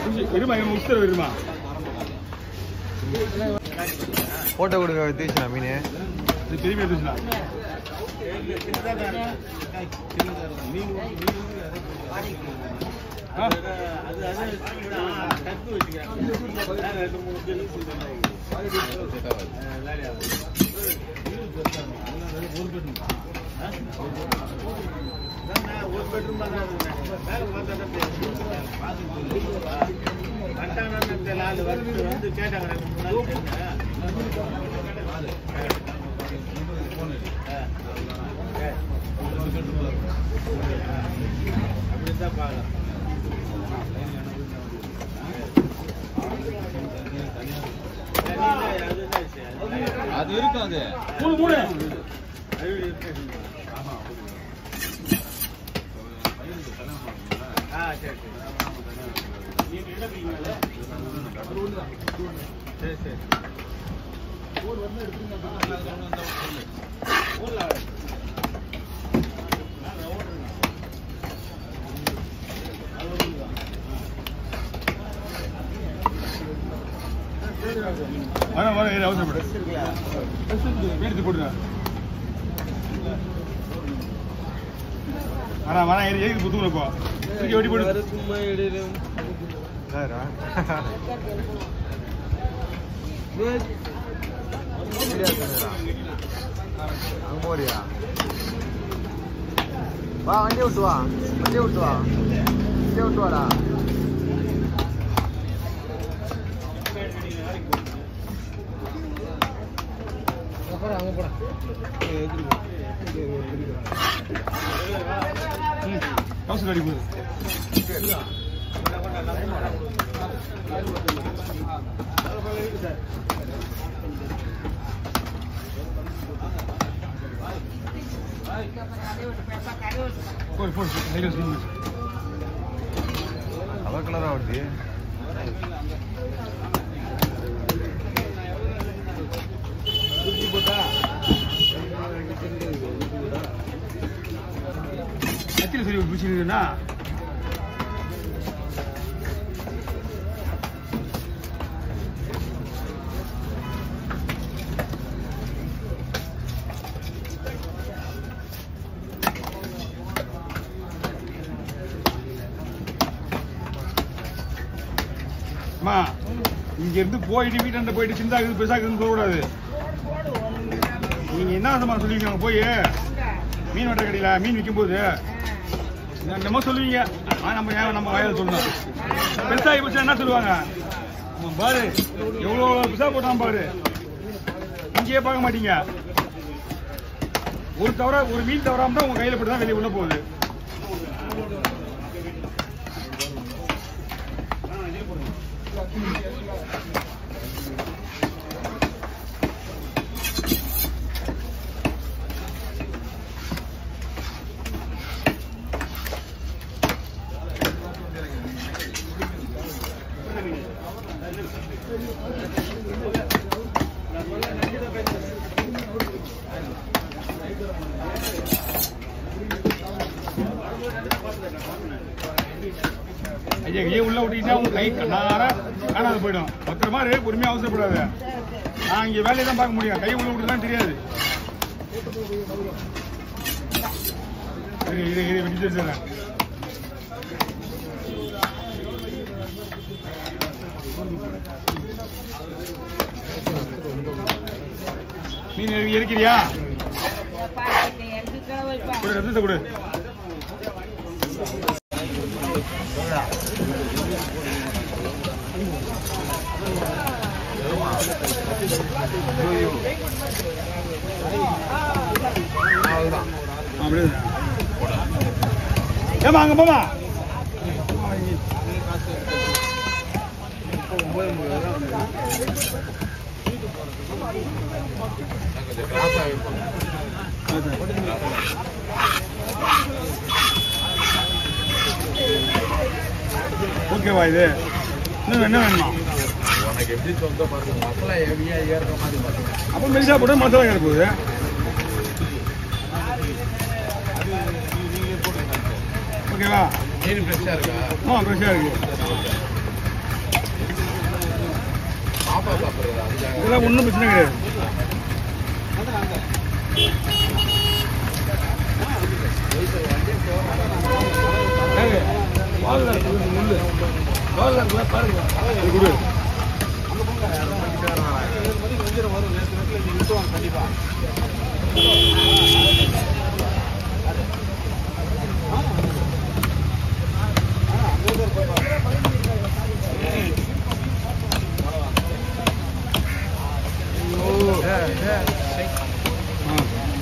இருமா இருமா உத்தரவு வருமா போட்டோ கொடுக்க தீச்சுனா மீன் இது திரும்பி எடுத்துச்சுனா ஆ வந்து கேட்டாங்க அப்படிதான் பார்க்கலாம் அது இருக்கும் அது மூணு மூணு ஆ சரி சரி சரி சரி வர வர ஏறு அவசரப்படு எடுத்து போடுங்க வரா வரா ஏறி ஏறி புத்துக்குள்ள போ தூக்கி வெட்டி போடு சும்மா இடையிலும் வேறா அங்க போறியா வா வண்டி விட்டு வா வண்டி விட்டு வா வண்டி விட்டு வாடா அங்க போடா அவசரம் அடி போடு போடு போடு லைட் வச்சு கலர் கலரா வருது தூக்கி போட்டா கத்தியில் சரி பிடிச்சிருக்குன்னா அம்மா இங்க இருந்து போயிட்டு வீட்டாண்ட போயிட்டு சிந்தாக்குது பெருசாக்குதுன்னு சொல்லக்கூடாது நீங்க என்ன அந்தமா சொல்லிருக்காங்க போய் மீன் வெட்ட கடையில மீன் விற்கும் போது நம்ம சொல்லுவீங்க ஆ, நம்ம ஏன் நம்ம வயல சொல்லணும் பெருசாகி போச்சு என்ன சொல்லுவாங்க அவன் பாரு எவ்வளோ பெருசா போட்டான் பாரு இங்கேயே பார்க்க மாட்டீங்க ஒரு தவற ஒரு மீன் தவறாம தான் உங்க கையில போட்டு தான் வெளியே உள்ள போகுது ஐயா கையை உள்ள விட்டீங்கன்னா உங்க கை கண்ணார காணாது போயிடும் பத்திரமா இரு பொறுமையா அவசரப்படாத நான் இங்க வேலையை தான் பார்க்க முடியும் கை உள்ள விட்டுலாம் தெரியாது இரு இரு இரு வெட்டி தரேன் மீன் இரு- இருக்கிறியா கொடு ரத்தத்தை கொடு அப்படியே ஏமா அங்க போமா ஓகேவா இது இன்னும் என்ன வேணுமா உனக்கு எப்படி சொல்ற பாருங்க மசாலா ஹெவியா ஏறுற மாதிரி பாருங்க அப்போ மெலிசா போட்டு மசாலா ஏற போகுது ஓகேவா மீன் ஃப்ரெஷ்ஷா இருக்கா ஆ ஃப்ரெஷ்ஷாக இருக்கு பாப்பா சாப்பிடுறது அதுக்காக இதெல்லாம் ஒன்றும் பிரச்சனை கிடையாது ஏங்க, வால்ல இருக்குது முள்ளு. வால்ல இருக்குல்ல, பாருங்க. இது கொடு. ஆ.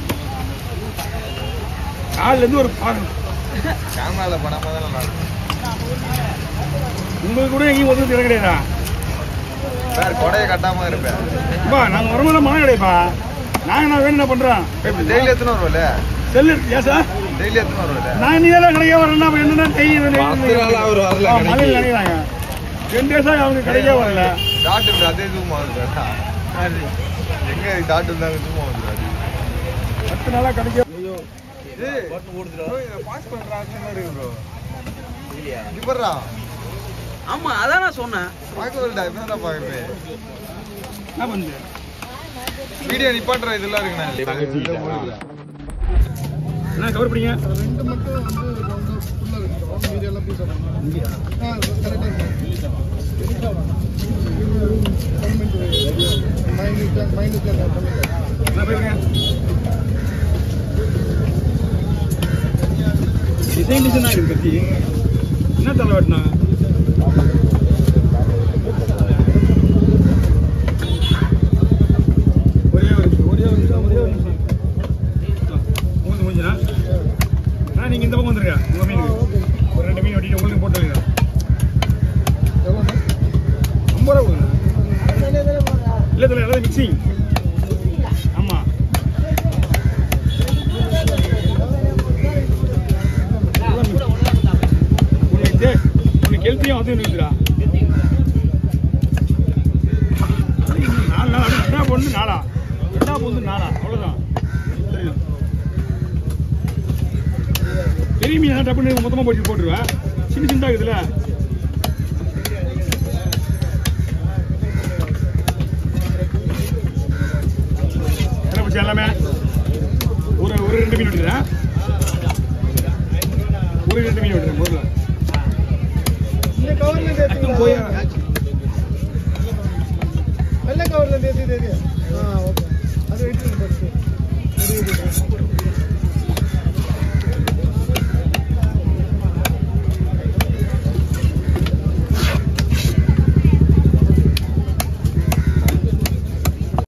கால்ல இருந்து ஒரு பாருங்க கேமரால படாம தான் நல்லா இருக்கும் உங்களுக்கு கூட எங்கேயும் ஒதுக்கு இடம் கிடையாதா சார் கொடையை கட்டாம இருப்பேன் அப்பா நாங்க வரும்போது மனம் கிடையாப்பா நாங்க நான் வேணும் என்ன பண்றோம் இப்ப டெய்லி எத்தனை வரும்ல செல்லு ஏன் சார் டெய்லி எத்தனை வரும்ல நான் நீ எல்லாம் கிடைக்க வரேன்னா அப்ப என்னன்னா டெய்லி பத்து நாளா அவர் வரல கடைக்கு. மலையில் நினைக்கிறாங்க ரெண்டு டேஸா அவங்க கிடைக்கவே வரல டாக்டர் அதே ஜூம் ஆகுது எங்க டாக்டர் இருந்தாங்க ஜூம் ஆகுது பத்து நாளா கிடைக்க பாஸ் பண்ற ஆப்ஷன் இருக்கு ப்ரோ இப்பறா ஆமா அதான் நான் சொன்னேன் பார்க்க வரடா இப்பதான் பாக்குறேன் என்ன பண்ணுது வீடியோ நிப்பாட்டுற இதெல்லாம் இருக்குண்ணா என்ன கவர் பண்ணீங்க ரெண்டு மட்டும் வந்து ரவுண்டா ஃபுல்லா இருக்கும் மீதி எல்லாம் பீஸ் ஆ கரெக்டா இருக்கும் மைண்ட் மைண்ட் என்ன பேசுங்க டிசைன் டிசைனா இருக்கு கத்தி என்ன தலை வெட்டினா ஒரே ஒரு நிமிஷம், ஒரே ஒரு நிமிஷம் ஒரே ஒரு நிமிஷம் மூணு முடிஞ்சுனா ஆ நீங்க இந்த பக்கம் வந்துருங்க உங்க மீனுக்கு ஒரு ரெண்டு மீன் வெட்டிட்டு உங்களுக்கு போட்டு வைங்க ஐம்பது ரூபா கொடுங்க இல்ல தலை எல்லாம் மிக்சிங் ஆமா உனக்கு உனக்கு ஹெல்த்தியும் அது இருக்குடா நாலு நாள் அப்படி ரெண்டா பொண்ணு நாளா ரெண்டா பொண்ணு நாளா அவ்வளவுதான் தெரியும் பெரிய மீன் டப்புன்னு மொத்தமா போட்டு போட்டுருவேன் சின்ன சின்னதா இருக்குதுல்ல என்ன பிடிச்ச எல்லாமே ஒரு ஒரு ரெண்டு மீன் விட்டுறேன் ஒரு ரெண்டு மீன் விட்டுறேன் பொருள்